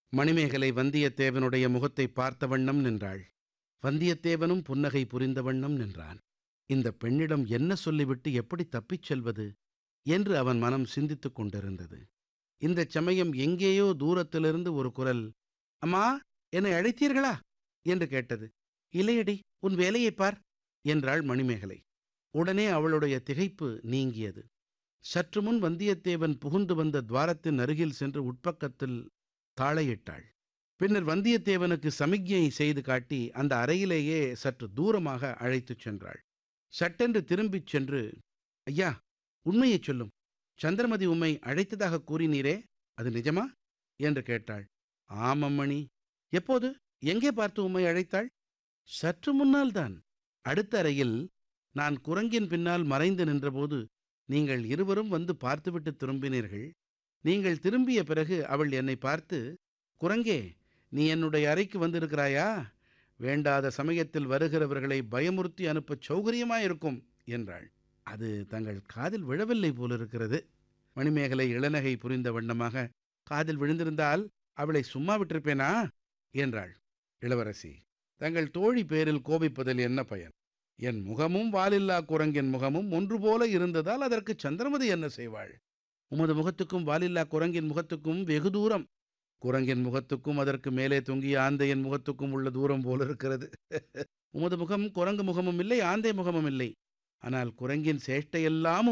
மணிமேகலை வந்தியத்தேவனுடைய முகத்தை பார்த்த வண்ணம் நின்றாள் வந்தியத்தேவனும் புன்னகை புரிந்த வண்ணம் நின்றான் இந்த பெண்ணிடம் என்ன சொல்லிவிட்டு எப்படி தப்பிச் செல்வது என்று அவன் மனம் சிந்தித்துக் கொண்டிருந்தது இந்தச் சமயம் எங்கேயோ தூரத்திலிருந்து ஒரு குரல் அம்மா என்னை அழைத்தீர்களா என்று கேட்டது இல்லையடி உன் வேலையைப் பார் என்றாள் மணிமேகலை உடனே அவளுடைய திகைப்பு நீங்கியது சற்று முன் வந்தியத்தேவன் புகுந்து வந்த துவாரத்தின் அருகில் சென்று உட்பக்கத்தில் தாளையிட்டாள் பின்னர் வந்தியத்தேவனுக்கு சமிக்ஞை செய்து காட்டி அந்த அறையிலேயே சற்று தூரமாக அழைத்துச் சென்றாள் சட்டென்று திரும்பிச் சென்று ஐயா உண்மையைச் சொல்லும் சந்திரமதி உம்மை அழைத்ததாக கூறினீரே அது நிஜமா என்று கேட்டாள் ஆமம்மணி எப்போது எங்கே பார்த்து உம்மை அழைத்தாள் சற்று முன்னால் தான் அடுத்த அறையில் நான் குரங்கின் பின்னால் மறைந்து நின்றபோது நீங்கள் இருவரும் வந்து பார்த்துவிட்டு திரும்பினீர்கள் நீங்கள் திரும்பிய பிறகு அவள் என்னை பார்த்து குரங்கே நீ என்னுடைய அறைக்கு வந்திருக்கிறாயா வேண்டாத சமயத்தில் வருகிறவர்களை பயமுறுத்தி அனுப்ப சௌகரியமாயிருக்கும் என்றாள் அது தங்கள் காதில் விழவில்லை போலிருக்கிறது மணிமேகலை இளநகை புரிந்த வண்ணமாக காதில் விழுந்திருந்தால் அவளை சும்மா விட்டிருப்பேனா என்றாள் இளவரசி தங்கள் தோழி பேரில் கோபிப்பதில் என்ன பயன் என் முகமும் வாலில்லா குரங்கின் முகமும் ஒன்று போல இருந்ததால் அதற்கு சந்திரமதி என்ன செய்வாள் உமது முகத்துக்கும் வாலில்லா குரங்கின் முகத்துக்கும் வெகு தூரம் குரங்கின் முகத்துக்கும் அதற்கு மேலே தொங்கிய ஆந்தையின் முகத்துக்கும் உள்ள தூரம் போல இருக்கிறது உமது முகம் குரங்கு முகமும் இல்லை ஆந்தை முகமும் இல்லை ஆனால் குரங்கின் சேஷ்டையெல்லாம்